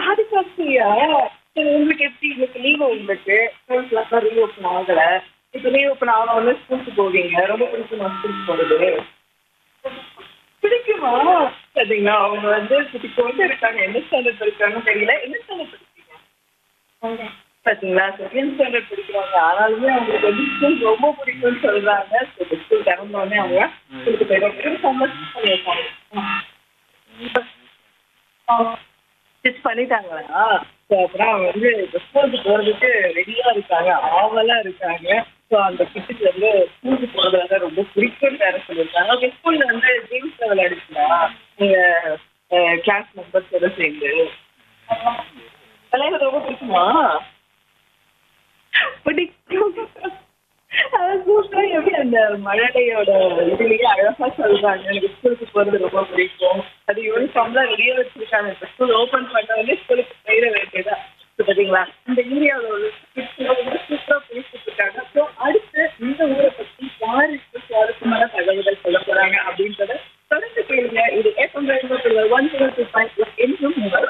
பாதி பாசியா சரி உங்களுக்கு எப்படி இன்னைக்கு லீவு உங்களுக்கு ஸ்கூல்ஸ்லாம் ரீ ஓப்பன் ஆகல இப்போ ரீ ஓப்பன் ஆன உடனே ஸ்கூலுக்கு போவீங்க ரொம்ப பிடிக்குமா ஸ்கூலுக்கு போகிறது பிடிக்குமா சரிங்களா அவங்க வந்து குட்டி கொண்டு இருக்காங்க என்ன ஸ்டாண்டர்ட் படிக்கிறாங்கன்னு தெரியல என்ன ஸ்டாண்டர்ட் படிக்கிறீங்க பார்த்தீங்களா செகண்ட் ஸ்டாண்டர்ட் படிக்கிறாங்க ஆனாலுமே அவங்களுக்கு வந்து ஸ்கூல் ரொம்ப பிடிக்கும்னு சொல்றாங்க ஸோ ஸ்கூல் கிளம்பினோடனே அவங்க ஸ்கூலுக்கு போயிடுவாங்க சம்மர் பண்ணியிருக்காங்க ஸ்டிச் பண்ணிட்டாங்களா ஸோ அப்புறம் அவங்க வந்து இப்போ ஸ்கூலுக்கு போகிறதுக்கு ரெடியாக இருக்காங்க ஆவலாக இருக்காங்க ஸோ அந்த கிட்டுக்கு வந்து ஸ்கூலுக்கு போகிறதுல தான் ரொம்ப பிடிக்கும்னு வேறு சொல்லியிருக்காங்க ஓகே ஸ்கூலில் வந்து கேம்ஸ் விளையாடுச்சுங்களா நீங்கள் கிளாஸ் மெம்பர்ஸோட சேர்ந்து விளையாட ரொம்ப பிடிக்குமா பிடிக்கும் அதான் சூப்பரா எப்படி அந்த மழலையோட இதுலயே அழகா சொல்றாங்க எனக்கு ஸ்கூலுக்கு போறது ரொம்ப பிடிக்கும் அது யூனிஃபார்ம்லாம் ரெடியா வச்சிருக்காங்க இப்போ ஸ்கூல் ஓபன் பண்ண உடனே ஸ்கூலுக்கு போயிட வேண்டியதா So, பாத்தீங்களா இந்த ஏரியாவில் ஒரு வந்து சூப்பரா பேசிட்டு இருக்காங்க ஸோ அடுத்து இந்த ஊரை பத்தி யாருக்கு சுவாரஸ்யமான தகவல்கள் சொல்ல போறாங்க அப்படின்றத தொடர்ந்து கேளுங்க இது April one zero two five என்றும் உங்கள்